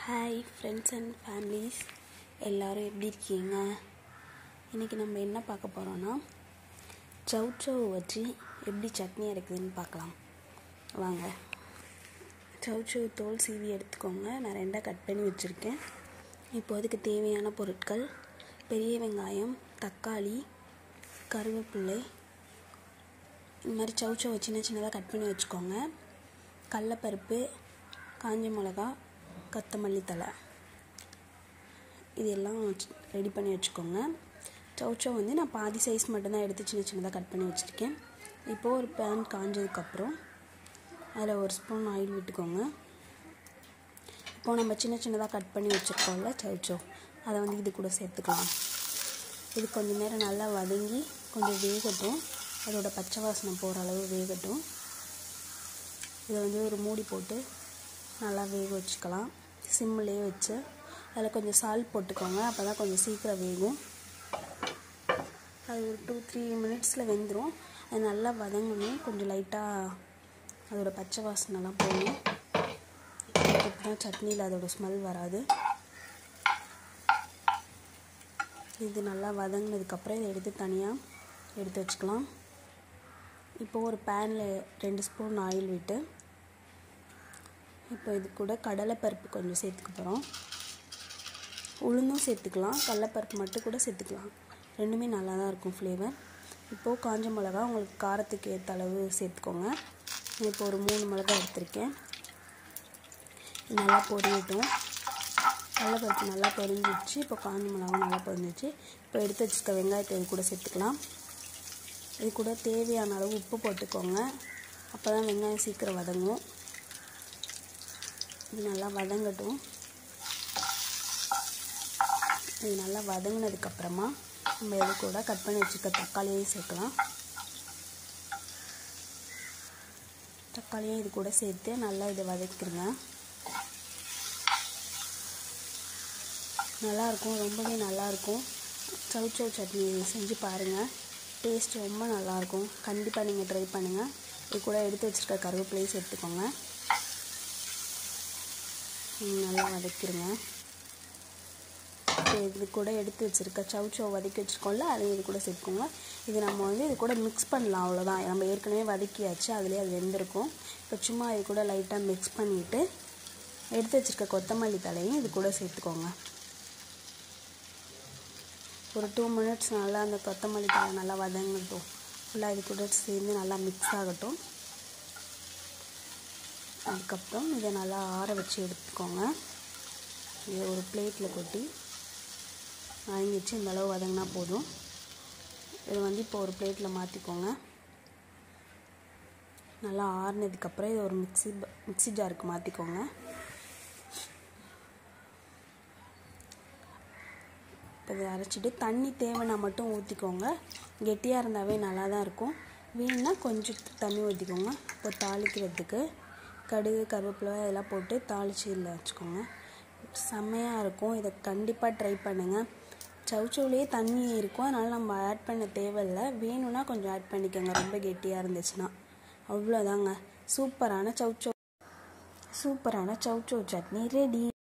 hi friends and families எல்லோரும் எப்படி இருக்கீங்க இன்றைக்கி நம்ம என்ன பார்க்க போகிறோன்னா சவுச்சவு வச்சு எப்படி சட்னி அரைக்குதுன்னு பார்க்கலாம் வாங்க சவுச்சவு தோல் சீவி எடுத்துக்கோங்க நான் ரெண்டாக கட் பண்ணி வச்சுருக்கேன் இப்போ அதுக்கு தேவையான பொருட்கள் பெரிய வெங்காயம் தக்காளி கருவேப்பிள்ளை இந்த மாதிரி சவுச்சவை சின்ன சின்னதாக கட் பண்ணி வச்சுக்கோங்க கடலப்பருப்பு காஞ்ச மிளகா கொத்தமல்லி தழை இது எல்லாம் ரெடி பண்ணி வச்சுக்கோங்க சவுச்சோ வந்து நான் பாதி சைஸ் மட்டும்தான் எடுத்து சின்ன சின்னதாக கட் பண்ணி வச்சுருக்கேன் இப்போது ஒரு பேன் காஞ்சதுக்கப்புறம் அதில் ஒரு ஸ்பூன் ஆயில் விட்டுக்கோங்க இப்போது நம்ம சின்ன சின்னதாக கட் பண்ணி வச்சுருக்கோம்ல சவுச்சோ அதை வந்து இது கூட சேர்த்துக்கலாம் இது கொஞ்சம் நேரம் நல்லா வதங்கி கொஞ்சம் வேகட்டும் அதோட பச்சை வாசனை போகிற அளவு வேகட்டும் இதை வந்து ஒரு மூடி போட்டு நல்லா வேக வச்சுக்கலாம் சிம்மிலே வச்சு அதில் கொஞ்சம் சால்ட் போட்டுக்கோங்க அப்போ தான் கொஞ்சம் சீக்கிரம் வேகும் அது ஒரு டூ த்ரீ மினிட்ஸில் வெந்துடும் அது நல்லா வதங்கணும் கொஞ்சம் லைட்டாக அதோட பச்சை வாசனைலாம் போகணும் அதுக்கப்புறம் சட்னியில் அதோட ஸ்மெல் வராது இது நல்லா வதங்கினதுக்கப்புறம் இதை எடுத்து தனியாக எடுத்து வச்சுக்கலாம் இப்போ ஒரு பேனில் ரெண்டு ஸ்பூன் ஆயில் விட்டு இப்போ இது கூட கடலைப்பருப்பு கொஞ்சம் சேர்த்துக்க போகிறோம் உளுந்தும் சேர்த்துக்கலாம் கடலைப்பருப்பு மட்டும் கூட சேர்த்துக்கலாம் ரெண்டுமே நல்லா தான் இருக்கும் ஃப்ளேவர் இப்போது காஞ்ச மிளகா உங்களுக்கு காரத்துக்கு ஏற்ற அளவு சேர்த்துக்கோங்க இப்போ ஒரு மூணு மிளகா எடுத்திருக்கேன் நல்லா பொரியட்டும் கடலைப்பருப்பு நல்லா பொரிஞ்சிச்சு இப்போ காஞ்ச மிளகாவும் நல்லா பொரிஞ்சிச்சு இப்போ எடுத்து வச்சுருக்க வெங்காயத்தை இது கூட சேர்த்துக்கலாம் இது கூட தேவையான அளவு உப்பு போட்டுக்கோங்க அப்போ தான் வெங்காயம் சீக்கிரம் வதங்கும் இது நல்லா வதங்கட்டும் இது நல்லா வதங்கினதுக்கப்புறமா நம்ம இது கூட கட் பண்ணி வச்சுக்க தக்காளியையும் சேர்க்கலாம் தக்காளியும் இது கூட சேர்த்து நல்லா இதை வதக்கிடுங்க நல்லாயிருக்கும் ரொம்பவே நல்லாயிருக்கும் சவுச்சவ் சட்னி செஞ்சு பாருங்கள் டேஸ்ட் ரொம்ப நல்லாயிருக்கும் கண்டிப்பாக நீங்கள் ட்ரை பண்ணுங்கள் இது கூட எடுத்து வச்சுருக்க கருவேப்பிலையும் சேர்த்துக்கோங்க நல்லா வதக்கிடுங்க இது கூட எடுத்து வச்சுருக்க சவுச்சோ வதக்கி வச்சுருக்கோம்ல அதையும் இது கூட சேர்த்துக்கோங்க இது நம்ம வந்து இது கூட மிக்ஸ் பண்ணலாம் அவ்வளோதான் நம்ம ஏற்கனவே வதக்கியாச்சு அதுலேயே அது வெந்திருக்கும் இப்போ சும்மா இது கூட லைட்டாக மிக்ஸ் பண்ணிவிட்டு எடுத்து வச்சுருக்க கொத்தமல்லி தலையும் இது கூட சேர்த்துக்கோங்க ஒரு டூ மினிட்ஸ் நல்லா அந்த கொத்தமல்லி தலை நல்லா வதங்கட்டும் ஃபுல்லாக இது கூட சேர்ந்து நல்லா மிக்ஸ் ஆகட்டும் அதுக்கப்புறம் இதை நல்லா ஆற வச்சு எடுத்துக்கோங்க இதை ஒரு பிளேட்டில் கொட்டி வாங்கி வச்சு இந்த அளவு வதங்கினா போதும் இதை வந்து இப்போ ஒரு பிளேட்டில் மாற்றிக்கோங்க நல்லா ஆறுனதுக்கப்புறம் இதை ஒரு மிக்சி மிக்சி ஜாருக்கு மாற்றிக்கோங்க இப்போ இதை அரைச்சிட்டு தண்ணி தேவைன்னா மட்டும் ஊற்றிக்கோங்க கெட்டியாக இருந்தாவே நல்லா தான் இருக்கும் வேணுன்னா கொஞ்சம் தண்ணி ஊற்றிக்கோங்க இப்போ தாளிக்கிறதுக்கு கடுகு கருவேப்பிலை இதெல்லாம் போட்டு தாளித்து இதில் வச்சுக்கோங்க செம்மையாக இருக்கும் இதை கண்டிப்பாக ட்ரை பண்ணுங்கள் சவுச்சவுலேயே தண்ணி இருக்கும் அதனால் நம்ம ஆட் பண்ண தேவையில்லை வேணும்னா கொஞ்சம் ஆட் பண்ணிக்கோங்க ரொம்ப கெட்டியாக இருந்துச்சுன்னா அவ்வளோதாங்க சூப்பரான சவுச்சோ சூப்பரான சவுச்சோ சட்னி ரெடி